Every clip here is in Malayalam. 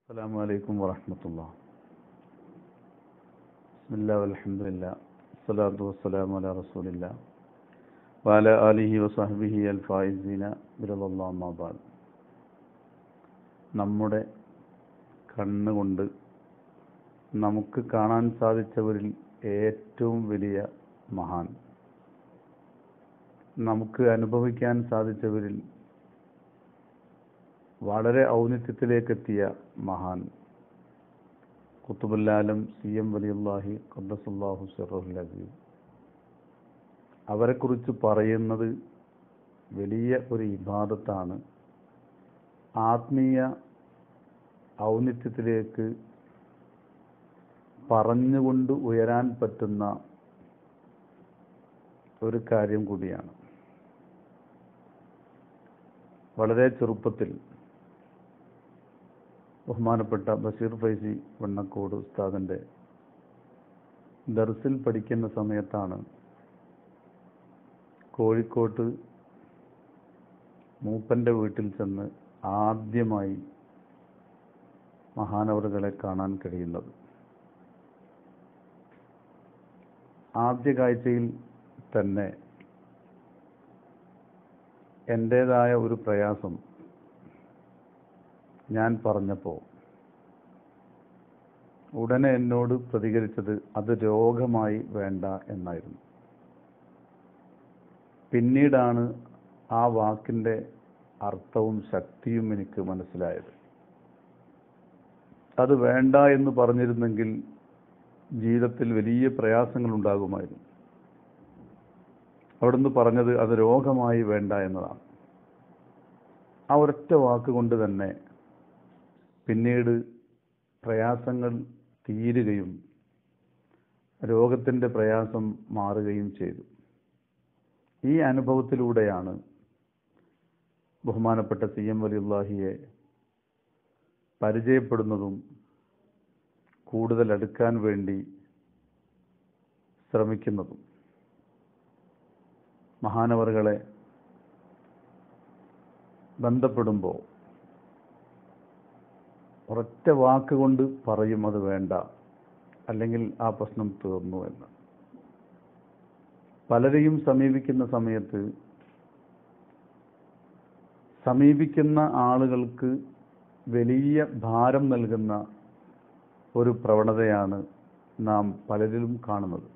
السلام عليكم ورحمة الله بسم الله والحمد لله الصلاة والسلام على رسول الله وعلى آله وصحبه الفائزين برضا الله أما بعد നമ്മുടെ കണ്ണുകൊണ്ട് നമുക്ക് കാണാൻ സാധിച്ചവരിൽ ഏറ്റവും വലിയ മഹാൻ നമുക്ക് അനുഭവിക്കാൻ സാധിച്ചവരിൽ വളരെ ഔന്നിത്യത്തിലേക്കെത്തിയ മഹാൻ കുത്തുബുല്ലാലം സി എം വലിയുല്ലാഹി ഖദ്ദസുല്ലാഹു സിറഹുൽ അസീം അവരെക്കുറിച്ച് പറയുന്നത് വലിയ ഒരു ഇബാദത്താണ് ആത്മീയ ഔന്നിത്യത്തിലേക്ക് പറഞ്ഞുകൊണ്ട് ഉയരാൻ പറ്റുന്ന ഒരു കാര്യം കൂടിയാണ് വളരെ ചെറുപ്പത്തിൽ ബഹുമാനപ്പെട്ട ബഷീർ ഫൈസി വണ്ണക്കോട് ഉസ്താദിൻ്റെ ദർസിൽ പഠിക്കുന്ന സമയത്താണ് കോഴിക്കോട്ട് മൂപ്പൻ്റെ വീട്ടിൽ ചെന്ന് ആദ്യമായി മഹാനവറുകളെ കാണാൻ കഴിയുന്നത് ആദ്യ കാഴ്ചയിൽ തന്നെ എൻ്റേതായ ഒരു പ്രയാസം ഞാൻ പറഞ്ഞപ്പോൾ ഉടനെ എന്നോട് പ്രതികരിച്ചത് അത് രോഗമായി വേണ്ട എന്നായിരുന്നു പിന്നീടാണ് ആ വാക്കിൻ്റെ അർത്ഥവും ശക്തിയും എനിക്ക് മനസ്സിലായത് അത് വേണ്ട എന്ന് പറഞ്ഞിരുന്നെങ്കിൽ ജീവിതത്തിൽ വലിയ പ്രയാസങ്ങൾ ഉണ്ടാകുമായിരുന്നു അവിടുന്ന് പറഞ്ഞത് അത് രോഗമായി വേണ്ട എന്നതാണ് ആ ഒരൊറ്റ വാക്കുകൊണ്ട് തന്നെ പിന്നീട് പ്രയാസങ്ങൾ തീരുകയും രോഗത്തിൻ്റെ പ്രയാസം മാറുകയും ചെയ്തു ഈ അനുഭവത്തിലൂടെയാണ് ബഹുമാനപ്പെട്ട സി എം വലിയുല്ലാഹിയെ പരിചയപ്പെടുന്നതും കൂടുതൽ അടുക്കാൻ വേണ്ടി ശ്രമിക്കുന്നതും മഹാനവറുകളെ ബന്ധപ്പെടുമ്പോൾ ഒരൊറ്റ വാക്കുകൊണ്ട് പറയും അത് വേണ്ട അല്ലെങ്കിൽ ആ പ്രശ്നം തീർന്നു എന്ന് പലരെയും സമീപിക്കുന്ന സമയത്ത് സമീപിക്കുന്ന ആളുകൾക്ക് വലിയ ഭാരം നൽകുന്ന ഒരു പ്രവണതയാണ് നാം പലരിലും കാണുന്നത്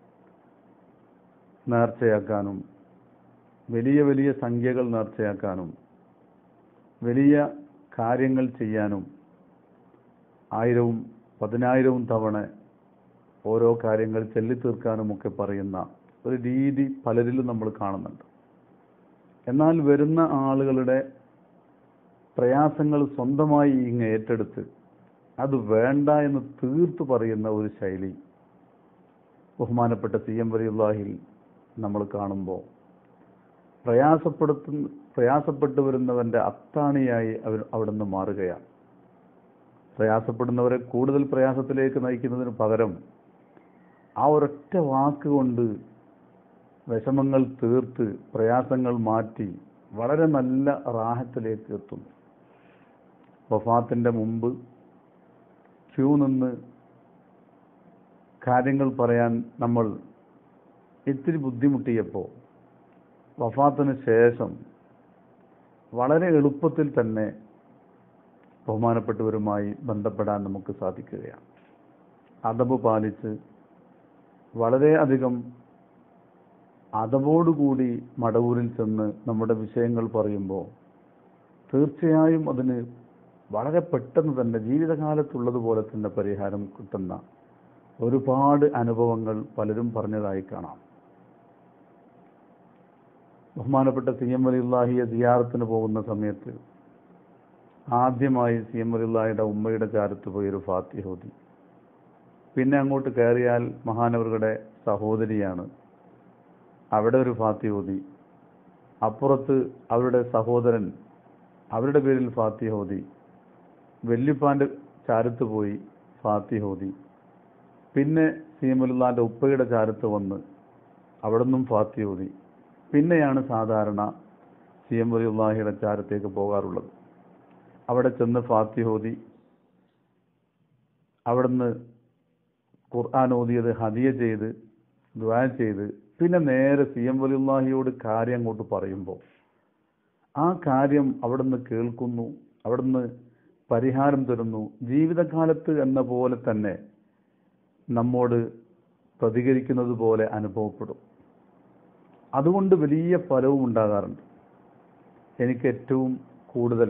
നേർച്ചയാക്കാനും വലിയ വലിയ സംഖ്യകൾ നേർച്ചയാക്കാനും വലിയ കാര്യങ്ങൾ ചെയ്യാനും ആയിരവും പതിനായിരവും തവണ ഓരോ കാര്യങ്ങൾ ചെല്ലിത്തീർക്കാനുമൊക്കെ പറയുന്ന ഒരു രീതി പലരിലും നമ്മൾ കാണുന്നുണ്ട് എന്നാൽ വരുന്ന ആളുകളുടെ പ്രയാസങ്ങൾ സ്വന്തമായി ഇങ്ങ് ഏറ്റെടുത്ത് അത് വേണ്ട എന്ന് തീർത്തു പറയുന്ന ഒരു ശൈലി ബഹുമാനപ്പെട്ട സി എം വലിയുള്ളാഹിൽ നമ്മൾ കാണുമ്പോൾ പ്രയാസപ്പെടുത്തുന്ന പ്രയാസപ്പെട്ടു വരുന്നവൻ്റെ അത്താണിയായി അവർ അവിടുന്ന് മാറുകയാണ് പ്രയാസപ്പെടുന്നവരെ കൂടുതൽ പ്രയാസത്തിലേക്ക് നയിക്കുന്നതിന് പകരം ആ ഒരൊറ്റ വാക്കുകൊണ്ട് വിഷമങ്ങൾ തീർത്ത് പ്രയാസങ്ങൾ മാറ്റി വളരെ നല്ല റാഹത്തിലേക്ക് എത്തുന്നു വഫാത്തിൻ്റെ മുമ്പ് ക്യൂ നിന്ന് കാര്യങ്ങൾ പറയാൻ നമ്മൾ ഇത്തിരി ബുദ്ധിമുട്ടിയപ്പോൾ വഫാത്തിന് ശേഷം വളരെ എളുപ്പത്തിൽ തന്നെ ബഹുമാനപ്പെട്ടവരുമായി ബന്ധപ്പെടാൻ നമുക്ക് സാധിക്കുകയാണ് അതബ് പാലിച്ച് വളരെയധികം അതവോടുകൂടി മടവൂരിൽ ചെന്ന് നമ്മുടെ വിഷയങ്ങൾ പറയുമ്പോൾ തീർച്ചയായും അതിന് വളരെ പെട്ടെന്ന് തന്നെ ജീവിതകാലത്തുള്ളതുപോലെ തന്നെ പരിഹാരം കിട്ടുന്ന ഒരുപാട് അനുഭവങ്ങൾ പലരും പറഞ്ഞതായി കാണാം ബഹുമാനപ്പെട്ട സി എം വലിയുല്ലാഹിയെ സിയാറത്തിന് പോകുന്ന സമയത്ത് ആദ്യമായി സി എം വലിയുല്ലാഹിയുടെ ഉമ്മയുടെ ചാരത്ത് പോയൊരു ഫാത്തിഹോദി പിന്നെ അങ്ങോട്ട് കയറിയാൽ മഹാനവരുടെ സഹോദരിയാണ് അവിടെ ഒരു ഫാത്തിഹോദി അപ്പുറത്ത് അവരുടെ സഹോദരൻ അവരുടെ പേരിൽ ഫാത്തിഹോദി വെല്ലിപ്പാൻ്റെ ചാരത്ത് പോയി ഫാത്തിഹോദി പിന്നെ സീമലുല്ലാൻ്റെ ഉപ്പയുടെ ചാരത്ത് വന്ന് അവിടെ നിന്നും ഫാത്തിഹോദി പിന്നെയാണ് സാധാരണ സി എം വലിയുല്ലാഹിയുടെ ചാരത്തേക്ക് പോകാറുള്ളത് അവിടെ ചെന്ന് ഫാത്തിഹോദി അവിടുന്ന് ഖുർആൻ ഓതിയത് ഹദിയ ചെയ്ത് ദ്വാ ചെയ്ത് പിന്നെ നേരെ സി എം വലിയുല്ലാഹിയോട് കാര്യം അങ്ങോട്ട് പറയുമ്പോൾ ആ കാര്യം അവിടുന്ന് കേൾക്കുന്നു അവിടുന്ന് പരിഹാരം തരുന്നു ജീവിതകാലത്ത് എന്ന പോലെ തന്നെ നമ്മോട് പ്രതികരിക്കുന്നത് പോലെ അനുഭവപ്പെടും അതുകൊണ്ട് വലിയ ഫലവും ഉണ്ടാകാറുണ്ട് എനിക്ക് ഏറ്റവും കൂടുതൽ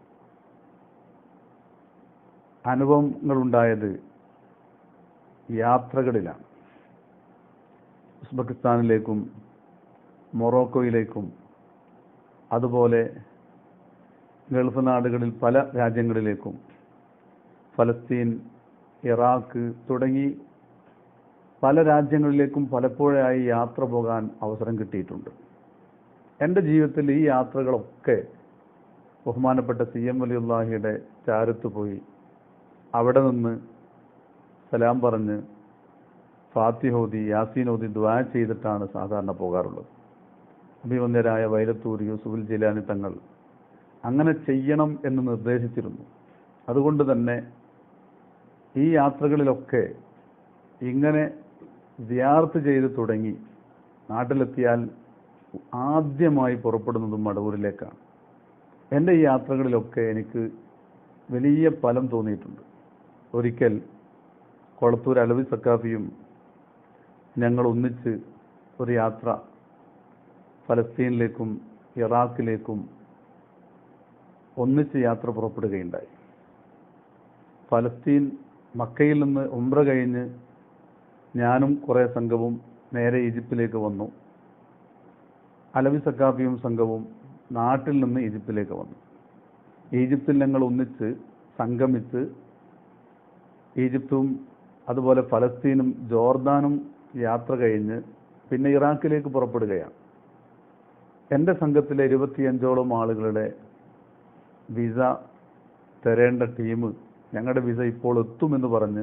അനുഭവങ്ങളുണ്ടായത് യാത്രകളിലാണ് ഉസ്ബെക്കിസ്ഥാനിലേക്കും മൊറോക്കോയിലേക്കും അതുപോലെ ഗൾഫ് നാടുകളിൽ പല രാജ്യങ്ങളിലേക്കും ഫലസ്തീൻ ഇറാഖ് തുടങ്ങി പല രാജ്യങ്ങളിലേക്കും പലപ്പോഴായി യാത്ര പോകാൻ അവസരം കിട്ടിയിട്ടുണ്ട് എൻ്റെ ജീവിതത്തിൽ ഈ യാത്രകളൊക്കെ ബഹുമാനപ്പെട്ട സി എം വലിയുല്ലാഹിയുടെ ചാരത്ത് പോയി അവിടെ നിന്ന് സലാം പറഞ്ഞ് ഫാത്തിഹോദി യാസീനോദി ദ്വാ ചെയ്തിട്ടാണ് സാധാരണ പോകാറുള്ളത് അഭിവന്യരായ വൈരത്തൂർ യൂസുഫുൽ ജിലാനി തങ്ങൾ അങ്ങനെ ചെയ്യണം എന്ന് നിർദ്ദേശിച്ചിരുന്നു അതുകൊണ്ട് തന്നെ ഈ യാത്രകളിലൊക്കെ ഇങ്ങനെ സിയാർത്ത് ചെയ്ത് തുടങ്ങി നാട്ടിലെത്തിയാൽ ആദ്യമായി പുറപ്പെടുന്നതും മടവൂരിലേക്കാണ് എൻ്റെ ഈ യാത്രകളിലൊക്കെ എനിക്ക് വലിയ ഫലം തോന്നിയിട്ടുണ്ട് ഒരിക്കൽ കൊളത്തൂർ അലവി സക്കാഫിയും ഞങ്ങൾ ഒന്നിച്ച് ഒരു യാത്ര ഫലസ്തീനിലേക്കും ഇറാഖിലേക്കും ഒന്നിച്ച് യാത്ര പുറപ്പെടുകയുണ്ടായി ഫലസ്തീൻ മക്കയിൽ നിന്ന് ഉംറ കഴിഞ്ഞ് ഞാനും കുറേ സംഘവും നേരെ ഈജിപ്തിലേക്ക് വന്നു അലവി സക്കാഫിയും സംഘവും നാട്ടിൽ നിന്ന് ഈജിപ്തിലേക്ക് വന്നു ഈജിപ്തിൽ ഞങ്ങൾ ഒന്നിച്ച് സംഗമിച്ച് ഈജിപ്തും അതുപോലെ ഫലസ്തീനും ജോർദാനും യാത്ര കഴിഞ്ഞ് പിന്നെ ഇറാഖിലേക്ക് പുറപ്പെടുകയാണ് എൻ്റെ സംഘത്തിലെ ഇരുപത്തിയഞ്ചോളം ആളുകളുടെ വിസ തരേണ്ട ടീം ഞങ്ങളുടെ വിസ ഇപ്പോൾ എത്തുമെന്ന് പറഞ്ഞ്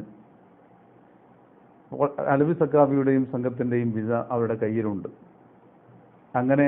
അലവി സക്കാബിയുടെയും സംഘത്തിൻ്റെയും വിസ അവരുടെ കയ്യിലുണ്ട് അങ്ങനെ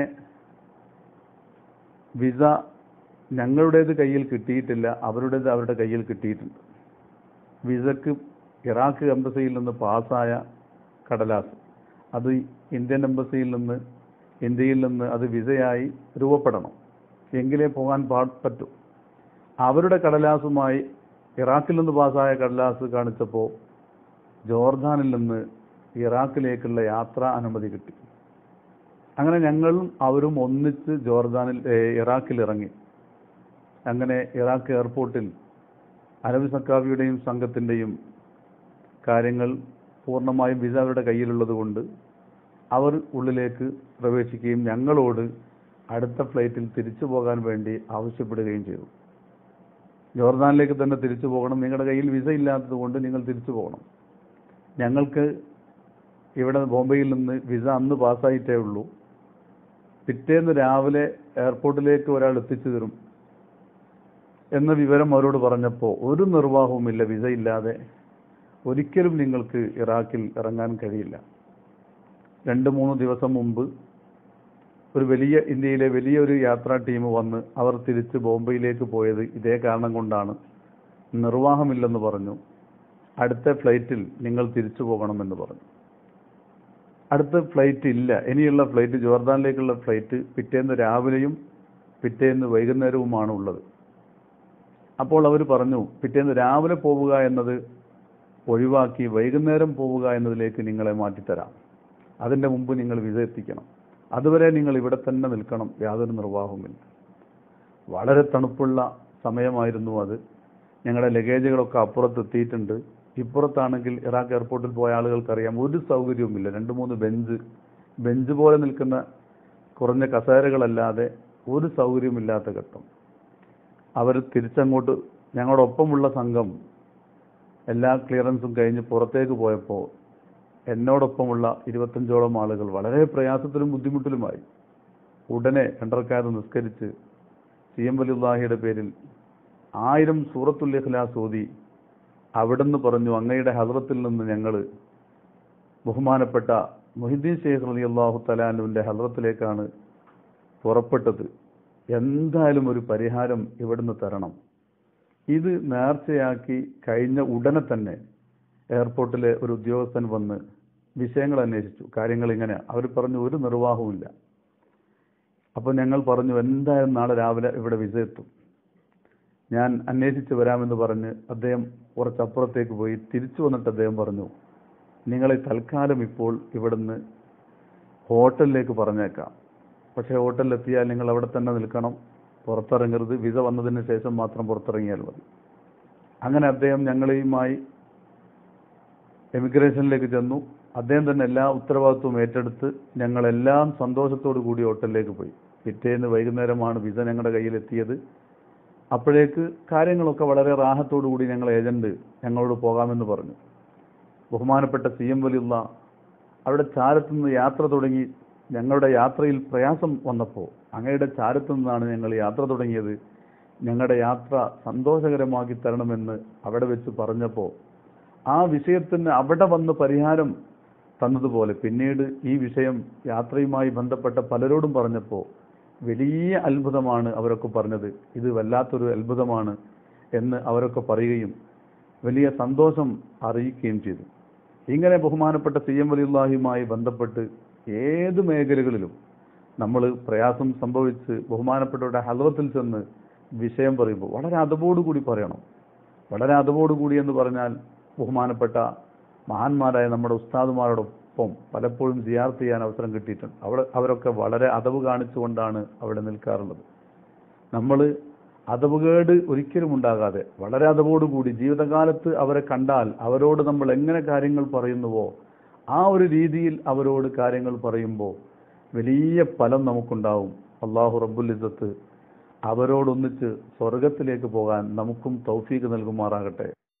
വിസ ഞങ്ങളുടേത് കയ്യിൽ കിട്ടിയിട്ടില്ല അവരുടേത് അവരുടെ കയ്യിൽ കിട്ടിയിട്ടുണ്ട് വിസക്ക് ഇറാഖ് എംബസിയിൽ നിന്ന് പാസ്സായ കടലാസ് അത് ഇന്ത്യൻ എംബസിയിൽ നിന്ന് ഇന്ത്യയിൽ നിന്ന് അത് വിസയായി രൂപപ്പെടണം എങ്കിലേ പോകാൻ പാ പറ്റൂ അവരുടെ കടലാസുമായി ഇറാഖിൽ നിന്ന് പാസ്സായ കടലാസ് കാണിച്ചപ്പോൾ ജോർദാനിൽ നിന്ന് ഇറാഖിലേക്കുള്ള യാത്രാ അനുമതി കിട്ടി അങ്ങനെ ഞങ്ങളും അവരും ഒന്നിച്ച് ജോർദാനിൽ ഏ, ഇറാഖിൽ ഇറങ്ങി അങ്ങനെ ഇറാഖ് എയർപോർട്ടിൽ അലവി സക്കാവിയുടെയും സംഘത്തിൻ്റെയും കാര്യങ്ങൾ പൂർണ്ണമായും വിസ അവരുടെ കയ്യിലുള്ളത് കൊണ്ട് അവർ ഉള്ളിലേക്ക് പ്രവേശിക്കുകയും ഞങ്ങളോട് അടുത്ത ഫ്ലൈറ്റിൽ തിരിച്ചു പോകാൻ വേണ്ടി ആവശ്യപ്പെടുകയും ചെയ്തു ജോർദാനിലേക്ക് തന്നെ തിരിച്ചു പോകണം നിങ്ങളുടെ കയ്യിൽ വിസ ഇല്ലാത്തത് കൊണ്ട് നിങ്ങൾ തിരിച്ചു പോകണം ഞങ്ങൾക്ക് ഇവിടെ ബോംബെയിൽ നിന്ന് വിസ അന്ന് പാസ്സായിട്ടേ ഉള്ളൂ പിറ്റേന്ന് രാവിലെ എയർപോർട്ടിലേക്ക് ഒരാൾ എത്തിച്ചു തരും എന്ന വിവരം അവരോട് പറഞ്ഞപ്പോൾ ഒരു നിർവാഹവുമില്ല വിസ ഇല്ലാതെ ഒരിക്കലും നിങ്ങൾക്ക് ഇറാഖിൽ ഇറങ്ങാൻ കഴിയില്ല രണ്ട് മൂന്ന് ദിവസം മുമ്പ് ഒരു വലിയ ഇന്ത്യയിലെ വലിയൊരു യാത്രാ ടീം വന്ന് അവർ തിരിച്ച് ബോംബെയിലേക്ക് പോയത് ഇതേ കാരണം കൊണ്ടാണ് നിർവാഹമില്ലെന്ന് പറഞ്ഞു അടുത്ത ഫ്ലൈറ്റിൽ നിങ്ങൾ തിരിച്ചു പോകണമെന്ന് പറഞ്ഞു അടുത്ത ഫ്ലൈറ്റ് ഇല്ല ഇനിയുള്ള ഫ്ലൈറ്റ് ജോർദാനിലേക്കുള്ള ഫ്ലൈറ്റ് പിറ്റേന്ന് രാവിലെയും പിറ്റേന്ന് വൈകുന്നേരവുമാണ് ഉള്ളത് അപ്പോൾ അവർ പറഞ്ഞു പിറ്റേന്ന് രാവിലെ പോവുക എന്നത് ഒഴിവാക്കി വൈകുന്നേരം പോവുക എന്നതിലേക്ക് നിങ്ങളെ മാറ്റിത്തരാം അതിൻ്റെ മുമ്പ് നിങ്ങൾ വിസ എത്തിക്കണം അതുവരെ നിങ്ങൾ ഇവിടെ തന്നെ നിൽക്കണം യാതൊരു നിർവാഹവുമില്ല വളരെ തണുപ്പുള്ള സമയമായിരുന്നു അത് ഞങ്ങളുടെ ലഗേജുകളൊക്കെ അപ്പുറത്ത് എത്തിയിട്ടുണ്ട് ഇപ്പുറത്താണെങ്കിൽ ഇറാഖ് എയർപോർട്ടിൽ പോയ ആളുകൾക്കറിയാം ഒരു സൗകര്യവുമില്ല രണ്ട് മൂന്ന് ബെഞ്ച് ബെഞ്ച് പോലെ നിൽക്കുന്ന കുറഞ്ഞ കസേരകളല്ലാതെ ഒരു സൗകര്യമില്ലാത്ത ഘട്ടം അവർ തിരിച്ചങ്ങോട്ട് ഞങ്ങളോടൊപ്പമുള്ള സംഘം എല്ലാ ക്ലിയറൻസും കഴിഞ്ഞ് പുറത്തേക്ക് പോയപ്പോൾ എന്നോടൊപ്പമുള്ള ഇരുപത്തഞ്ചോളം ആളുകൾ വളരെ പ്രയാസത്തിലും ബുദ്ധിമുട്ടിലുമായി ഉടനെ രണ്ടരക്കാതെ നിസ്കരിച്ച് സി എം വലിയുല്ലാഹിയുടെ പേരിൽ ആയിരം സൂറത്തുൽ ഇഖ്ലാസ് ഓതി അവിടുന്ന് പറഞ്ഞു അങ്ങയുടെ ഹദ്റത്തിൽ നിന്ന് ഞങ്ങൾ ബഹുമാനപ്പെട്ട മൊഹിദ്ദീൻ ഷെയ്ഖ് റലി അള്ളാഹു തലാനുവിൻ്റെ ഹദ്റത്തിലേക്കാണ് പുറപ്പെട്ടത് എന്തായാലും ഒരു പരിഹാരം ഇവിടുന്ന് തരണം ഇത് നേർച്ചയാക്കി കഴിഞ്ഞ ഉടനെ തന്നെ എയർപോർട്ടിലെ ഒരു ഉദ്യോഗസ്ഥൻ വന്ന് വിഷയങ്ങൾ അന്വേഷിച്ചു കാര്യങ്ങൾ ഇങ്ങനെ അവർ പറഞ്ഞു ഒരു നിർവാഹവുമില്ല അപ്പോൾ ഞങ്ങൾ പറഞ്ഞു എന്തായാലും നാളെ രാവിലെ ഇവിടെ വിസ എത്തും ഞാൻ അന്വേഷിച്ച് വരാമെന്ന് പറഞ്ഞ് അദ്ദേഹം കുറച്ചപ്പുറത്തേക്ക് പോയി തിരിച്ചു വന്നിട്ട് അദ്ദേഹം പറഞ്ഞു നിങ്ങളെ തൽക്കാലം ഇപ്പോൾ ഇവിടുന്ന് ഹോട്ടലിലേക്ക് പറഞ്ഞേക്കാം പക്ഷേ ഹോട്ടലിലെത്തിയാൽ നിങ്ങൾ അവിടെ തന്നെ നിൽക്കണം പുറത്തിറങ്ങരുത് വിസ വന്നതിന് ശേഷം മാത്രം പുറത്തിറങ്ങിയാൽ മതി അങ്ങനെ അദ്ദേഹം ഞങ്ങളെയുമായി എമിഗ്രേഷനിലേക്ക് ചെന്നു അദ്ദേഹം തന്നെ എല്ലാ ഉത്തരവാദിത്വവും ഏറ്റെടുത്ത് ഞങ്ങളെല്ലാം സന്തോഷത്തോടു കൂടി ഹോട്ടലിലേക്ക് പോയി പിറ്റേന്ന് വൈകുന്നേരമാണ് വിസ ഞങ്ങളുടെ കയ്യിലെത്തിയത് അപ്പോഴേക്ക് കാര്യങ്ങളൊക്കെ വളരെ റാഹത്തോടു കൂടി ഞങ്ങൾ ഏജന്റ് ഞങ്ങളോട് പോകാമെന്ന് പറഞ്ഞു ബഹുമാനപ്പെട്ട സി എം വലിയുള്ള അവിടെ ചാരത്തു നിന്ന് യാത്ര തുടങ്ങി ഞങ്ങളുടെ യാത്രയിൽ പ്രയാസം വന്നപ്പോൾ അങ്ങയുടെ ചാരത്തു നിന്നാണ് ഞങ്ങൾ യാത്ര തുടങ്ങിയത് ഞങ്ങളുടെ യാത്ര സന്തോഷകരമാക്കി തരണമെന്ന് അവിടെ വെച്ച് പറഞ്ഞപ്പോൾ ആ വിഷയത്തിന് അവിടെ വന്ന് പരിഹാരം തന്നതുപോലെ പിന്നീട് ഈ വിഷയം യാത്രയുമായി ബന്ധപ്പെട്ട പലരോടും പറഞ്ഞപ്പോൾ വലിയ അത്ഭുതമാണ് അവരൊക്കെ പറഞ്ഞത് ഇത് വല്ലാത്തൊരു അത്ഭുതമാണ് എന്ന് അവരൊക്കെ പറയുകയും വലിയ സന്തോഷം അറിയിക്കുകയും ചെയ്തു ഇങ്ങനെ ബഹുമാനപ്പെട്ട സി എം വലിയുള്ളാഹിയുമായി ബന്ധപ്പെട്ട് ഏത് മേഖലകളിലും നമ്മൾ പ്രയാസം സംഭവിച്ച് ബഹുമാനപ്പെട്ടവരുടെ ഹലവത്തിൽ ചെന്ന് വിഷയം പറയുമ്പോൾ വളരെ അതവോടുകൂടി പറയണം വളരെ അതവോടുകൂടി എന്ന് പറഞ്ഞാൽ ബഹുമാനപ്പെട്ട മഹാന്മാരായ നമ്മുടെ ഉസ്താദുമാരോടൊപ്പം പലപ്പോഴും സിയാർത്ത് ചെയ്യാൻ അവസരം കിട്ടിയിട്ടുണ്ട് അവിടെ അവരൊക്കെ വളരെ അതവ് കാണിച്ചുകൊണ്ടാണ് അവിടെ നിൽക്കാറുള്ളത് നമ്മൾ അതവുകേട് ഒരിക്കലും ഉണ്ടാകാതെ വളരെ അതവോടുകൂടി ജീവിതകാലത്ത് അവരെ കണ്ടാൽ അവരോട് നമ്മൾ എങ്ങനെ കാര്യങ്ങൾ പറയുന്നുവോ ആ ഒരു രീതിയിൽ അവരോട് കാര്യങ്ങൾ പറയുമ്പോൾ വലിയ ഫലം നമുക്കുണ്ടാവും അള്ളാഹു റബ്ബുൽ ഇസ്സത്ത് അവരോടൊന്നിച്ച് സ്വർഗത്തിലേക്ക് പോകാൻ നമുക്കും തൗഫീക്ക് നൽകുമാറാകട്ടെ